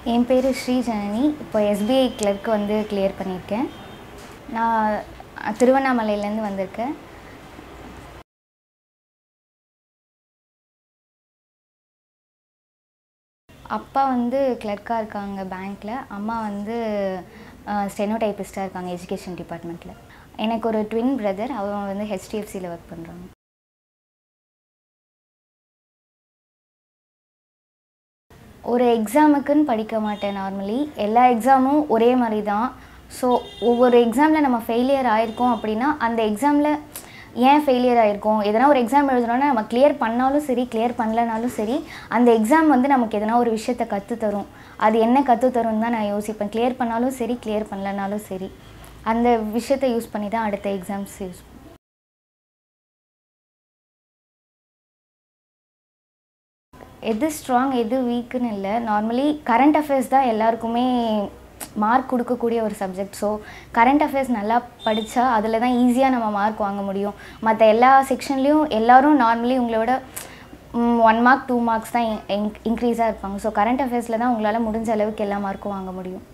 என் பேர் ஸ்ரீ ஜனனி இப்போ SBI clerk வந்து கிளியர் பண்ணியிருக்கேன் நான் திருவண்ணாமலையிலேருந்து வந்திருக்கேன் அப்பா வந்து கிளர்க்காக இருக்காங்க பேங்க்கில் அம்மா வந்து ஸ்டெனோ டைப்பிஸ்ட்டாக இருக்காங்க எஜுகேஷன் டிபார்ட்மெண்ட்டில் எனக்கு ஒரு ட்வின் பிரதர் அவங்க வந்து ஹெச்டிஎஃப்சியில் ஒர்க் பண்ணுறாங்க ஒரு எக்ஸாமுக்குன்னு படிக்க மாட்டேன் நார்மலி எல்லா எக்ஸாமும் ஒரே மாதிரி தான் ஸோ ஒவ்வொரு எக்ஸாமில் நம்ம ஃபெயிலியர் ஆயிருக்கோம் அப்படின்னா அந்த எக்ஸாமில் ஏன் ஃபெயிலியர் ஆயிருக்கோம் எதனா ஒரு எக்ஸாம் எழுதுனோன்னா நம்ம கிளியர் பண்ணாலும் சரி கிளியர் பண்ணலனாலும் சரி அந்த எக்ஸாம் வந்து நமக்கு எதனா ஒரு விஷயத்தை கற்று தரும் அது என்ன கற்று தரும் தான் நான் யோசிப்பேன் கிளியர் பண்ணாலும் சரி கிளியர் பண்ணலனாலும் சரி அந்த விஷயத்தை யூஸ் பண்ணி தான் அடுத்த எக்ஸாம்ஸ் யூஸ் எது ஸ்ட்ராங் எது வீக்குன்னு இல்லை நார்மலி கரண்ட் அஃபேர்ஸ் தான் எல்லாருக்குமே மார்க் கொடுக்கக்கூடிய ஒரு சப்ஜெக்ட் ஸோ கரண்ட் அஃபேர்ஸ் நல்லா படித்தா அதில் தான் ஈஸியாக நம்ம மார்க் வாங்க முடியும் மற்ற எல்லா செக்ஷன்லேயும் எல்லோரும் நார்மலி உங்களோட ஒன் மார்க் டூ மார்க்ஸ் தான் இன்க்ரீஸாக இருப்பாங்க ஸோ கரண்ட் அஃபேர்ஸில் தான் உங்களால் முடிஞ்ச அளவுக்கு எல்லா மார்க்கும் வாங்க முடியும்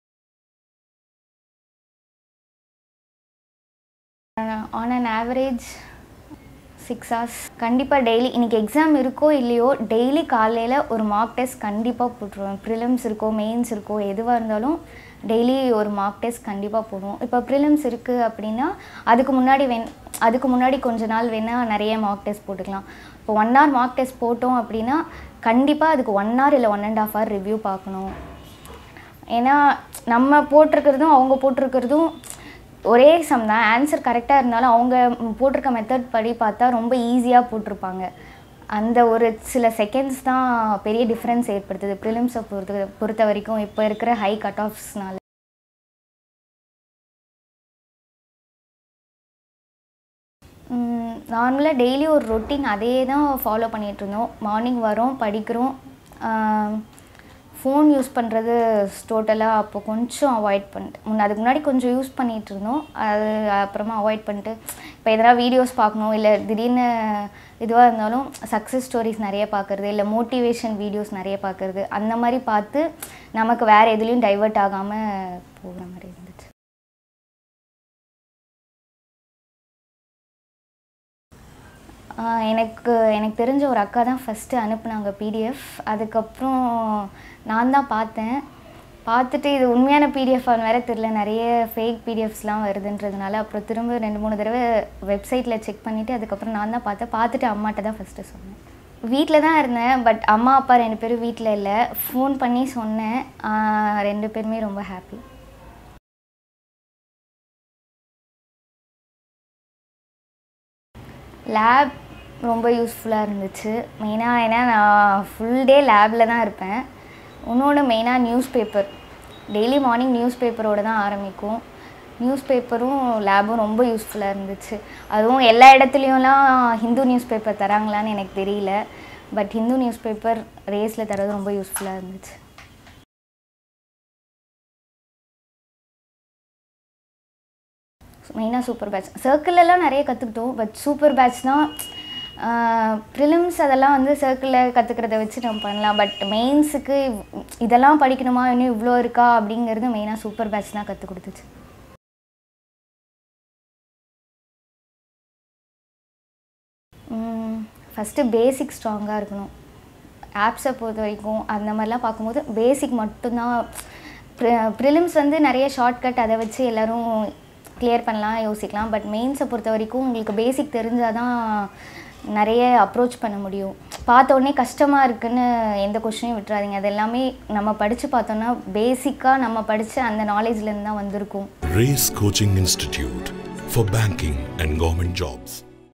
on an average six hours கண்டிப்பாக டெய்லி இன்றைக்கி எக்ஸாம் இருக்கோ இல்லையோ டெய்லி காலையில் ஒரு மார்க் டெஸ்ட் கண்டிப்பாக போட்டுருவேன் ப்ரிலிம்ஸ் இருக்கோ மெயின்ஸ் இருக்கோ எதுவாக இருந்தாலும் டெய்லி ஒரு மார்க் டெஸ்ட் கண்டிப்பாக போடுவோம் இப்போ ப்ரிலிம்ஸ் இருக்குது அப்படின்னா அதுக்கு முன்னாடி வேண் அதுக்கு முன்னாடி கொஞ்ச நாள் வேணால் நிறைய மார்க் டெஸ்ட் போட்டுக்கலாம் இப்போ ஒன் ஹவர் மார்க் டெஸ்ட் போட்டோம் அப்படின்னா கண்டிப்பாக அதுக்கு ஒன் ஹவர் இல்லை one and half hour review பார்க்கணும் ஏன்னா நம்ம போட்டிருக்கிறதும் அவங்க போட்டிருக்கிறதும் ஒரே சம் தான் ஆன்சர் கரெக்டாக இருந்தாலும் அவங்க போட்டிருக்க மெத்தட் படி பார்த்தா ரொம்ப ஈஸியாக போட்டிருப்பாங்க அந்த ஒரு சில செகண்ட்ஸ் தான் பெரிய டிஃப்ரென்ஸ் ஏற்படுத்துது ப்ரிலிம்ஸை பொறுத்த பொறுத்த வரைக்கும் இப்போ இருக்கிற ஹை கட் ஆஃப்ஸ்னால நார்மலாக டெய்லி ஒரு ரொட்டீன் அதே தான் ஃபாலோ பண்ணிகிட்டு இருந்தோம் மார்னிங் வரோம் படிக்கிறோம் ஃபோன் யூஸ் பண்ணுறது டோட்டலாக அப்போ கொஞ்சம் அவாய்ட் பண்ணிட்டு முன்ன அதுக்கு முன்னாடி கொஞ்சம் யூஸ் பண்ணிகிட்டு இருந்தோம் அது அப்புறமா அவாய்ட் பண்ணிட்டு இப்போ எதனா வீடியோஸ் பார்க்கணும் இல்லை திடீர்னு இதுவாக இருந்தாலும் சக்ஸஸ் ஸ்டோரிஸ் நிறைய பார்க்குறது இல்லை மோட்டிவேஷன் வீடியோஸ் நிறைய பார்க்குறது அந்த மாதிரி பார்த்து நமக்கு வேறு எதுலேயும் டைவெர்ட் ஆகாமல் போகிற மாதிரி இருந்துச்சு எனக்கு எனக்கு தெரிஞ்ச ஒரு அக்கா தான் ஃபஸ்ட்டு அனுப்புனாங்க பிடிஎஃப் அதுக்கப்புறம் நான் தான் பார்த்தேன் பார்த்துட்டு இது உண்மையான பிடிஎஃப் வேறு தெரில நிறைய ஃபேக் பிடிஎஃப்ஸ்லாம் வருதுன்றதுனால அப்புறம் திரும்ப ரெண்டு மூணு தடவை வெப்சைட்டில் செக் பண்ணிவிட்டு அதுக்கப்புறம் நான் தான் பார்த்தேன் பார்த்துட்டு அம்மாட்ட தான் ஃபஸ்ட்டு சொன்னேன் வீட்டில் தான் இருந்தேன் பட் அம்மா அப்பா ரெண்டு பேரும் வீட்டில் இல்லை ஃபோன் பண்ணி சொன்னேன் ரெண்டு பேருமே ரொம்ப ஹாப்பி லேப் ரொம்ப யூஸ்ஃபுல்லாக இருந்துச்சு மெயினாக ஏன்னா நான் ஃபுல் டே லேபில் தான் இருப்பேன் இன்னொன்று மெயினாக newspaper daily morning news பேப்பரோடு தான் ஆரம்பிக்கும் நியூஸ் பேப்பரும் லேபும் ரொம்ப யூஸ்ஃபுல்லாக இருந்துச்சு அதுவும் எல்லா இடத்துலையும்லாம் ஹிந்து நியூஸ் பேப்பர் தராங்களான்னு எனக்கு தெரியல பட் ஹிந்து நியூஸ் பேப்பர் ரேஸில் தரது ரொம்ப யூஸ்ஃபுல்லாக இருந்துச்சு மெயினாக சூப்பர் பேட்ச் சர்க்கிளெல்லாம் நிறைய கற்றுக்கிட்டோம் பட் சூப்பர் பேட்ச் தான் ப்ரிலிம்ஸ் அதெல்லாம் வந்து சர்க்கிளில் கற்றுக்கிறத வச்சு நம்ம பண்ணலாம் பட் மெயின்ஸுக்கு இதெல்லாம் படிக்கணுமா இன்னும் இவ்வளோ இருக்கா அப்படிங்கிறது மெயினாக சூப்பர் பேட்ச் தான் கற்றுக் கொடுத்துச்சு ஃபஸ்ட்டு பேசிக் ஸ்ட்ராங்காக இருக்கணும் ஆப்ஸை பொறுத்த வரைக்கும் அந்த மாதிரிலாம் பார்க்கும்போது பேசிக் மட்டும்தான் ப்ரிலிம்ஸ் வந்து நிறைய ஷார்ட்கட் அதை வச்சு எல்லோரும் கிளியர் பண்ணலாம் யோசிக்கலாம் பட் மெயின்ஸை பொறுத்த வரைக்கும் உங்களுக்கு பேசிக் தெரிஞ்சால் தான் நிறைய அப்ரோச் பண்ண முடியும் பார்த்த உடனே கஷ்டமாக இருக்குன்னு எந்த கொஷினையும் விட்டுறாதீங்க அது எல்லாமே நம்ம படித்து பார்த்தோன்னா பேசிக்காக நம்ம படித்த அந்த நாலேஜ்லேருந்து தான் வந்திருக்கும் Race Coaching Institute for Banking and Government Jobs.